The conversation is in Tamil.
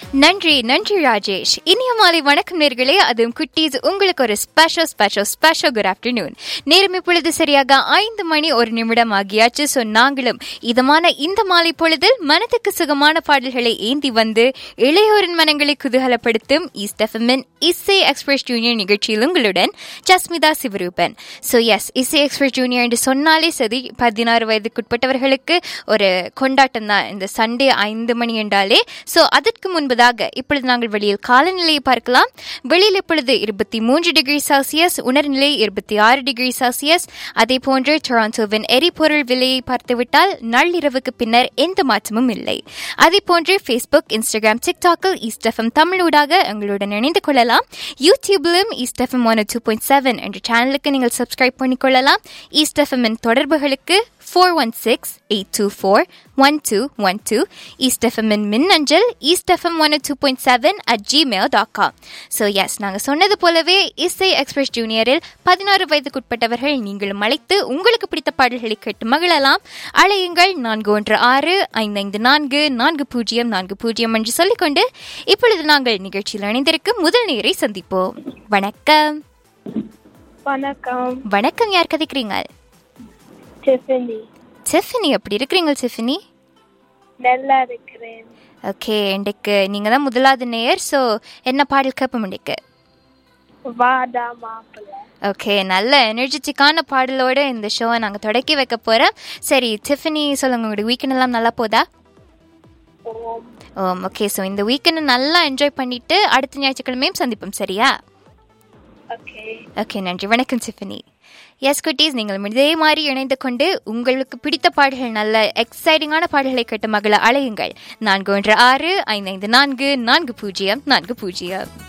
நன்றி நன்றி ராஜேஷ் இனிய மாலை வணக்கம் நேர்களே அதுவும் குட்டீஸ் உங்களுக்கு ஒரு special special special good afternoon நேரம் இப்பொழுது சரியாக ஐந்து மணி ஒரு நிமிடம் ஆகியாச்சு ஸோ நாங்களும் இதமான இந்த மாலை பொழுதில் மனதுக்கு சுகமான பாடல்களை ஏந்தி வந்து இளையோரின் மனங்களை குதூகலப்படுத்தும் ஈஸ்ட் எஃப்எம்மின் இசை எக்ஸ்பிரஸ் ஜூனியர் நிகழ்ச்சியில் உங்களுடன் ஜஸ்மிதா சிவரூபன் ஸோ எஸ் இசை எக்ஸ்பிரஸ் ஜூனியர் என்று சொன்னாலே சரி பதினாறு வயதுக்குட்பட்டவர்களுக்கு ஒரு கொண்டாட்டம் தான் இந்த சண்டே ஐந்து மணி என்றாலே ஸோ அதற்கு முன்பதாக இப்பொழுது நாங்கள் வெளியில் காலநிலையை பார்க்கலாம் வெளியில் இப்பொழுது இருபத்தி மூன்று டிகிரி செல்சியஸ் உணர்நிலை இருபத்தி ஆறு டிகிரி செல்சியஸ் அதே போன்று டொராண்டோவின் எரிபொருள் விலையை பார்த்துவிட்டால் நள்ளிரவுக்கு பின்னர் எந்த மாற்றமும் இல்லை அதே போன்று ஃபேஸ்புக் இன்ஸ்டாகிராம் டிக்டாக்கில் ஈஸ்ட் எஃப்எம் தமிழூடாக எங்களுடன் இணைந்து கொள்ளலாம் யூடியூபிலும் East FM one two point seven என்ற சேனலுக்கு நீங்கள் சப்ஸ்கிரைப் பண்ணிக்கொள்ளலாம் ஈஸ்ட் எஃப்எம்மின் தொடர்புகளுக்கு four one six eight two four one two one two East எஃப்எம்மின் மின்னஞ்சல் East FM one two point seven at Gmail dot com so yes நாங்கள் சொன்னது போலவே இசை எக்ஸ்பிரஸ் ஜூனியரில் பதினாறு வயதுக்குட்பட்டவர்கள் நீங்களும் அழைத்து உங்களுக்கு பிடித்த பாடல்களை கேட்டு மகிழலாம் அழையுங்கள் நான்கு ஒன்று ஆறு ஐந்து ஐந்து நான்கு நான்கு பூஜ்ஜியம் நான்கு பூஜ்ஜியம் என்று சொல்லிக்கொண்டு இப்பொழுது நாங்கள் நிகழ்ச்சியில் இணைந்திருக்கும் முதல் நேரை சந்திப்போம் வணக்கம் வணக்கம் வணக்கம் யார் கதைக்கிறீங்க டிஃபனி செஃபினி எப்படி இருக்கிறீங்க செஃபினி நல்லா இருக்கிறேன் ஓகே இன்றைக்கு நீங்கள் தான் முதலாவது நேயர் ஸோ என்ன பாடல் கேட்போம் இன்றைக்கு வாடா மாப்பிள்ள ஓகே நல்ல எனர்ஜெட்டிக்கான பாடலோட இந்த ஷோவை நாங்கள் தொடக்கி வைக்க போகிறோம் சரி டிஃபனி சொல்லுங்க உங்களுடைய வீக்கெண்ட் எல்லாம் நல்லா போதா ஓம் ஓம் ஓகே ஸோ இந்த வீக்கெண்டை நல்லா என்ஜாய் பண்ணிட்டு அடுத்த ஞாயிற்றுக்கிழமையும் சந்திப்போம் சரியா ஓகே ஓகே நன்றி வணக்கம் சிஃபனி எஸ் குட்டீஸ் நீங்கள் இதே மாதிரி இணைந்து கொண்டு உங்களுக்கு பிடித்த பாடல்கள் நல்ல எக்ஸைட்டிங்கான பாடல்களை கேட்ட மகளை அழையுங்கள் நான்கு ஒன்று ஆறு ஐந்து ஐந்து நான்கு நான்கு பூஜ்ஜியம் நான்கு பூஜ்ஜியம்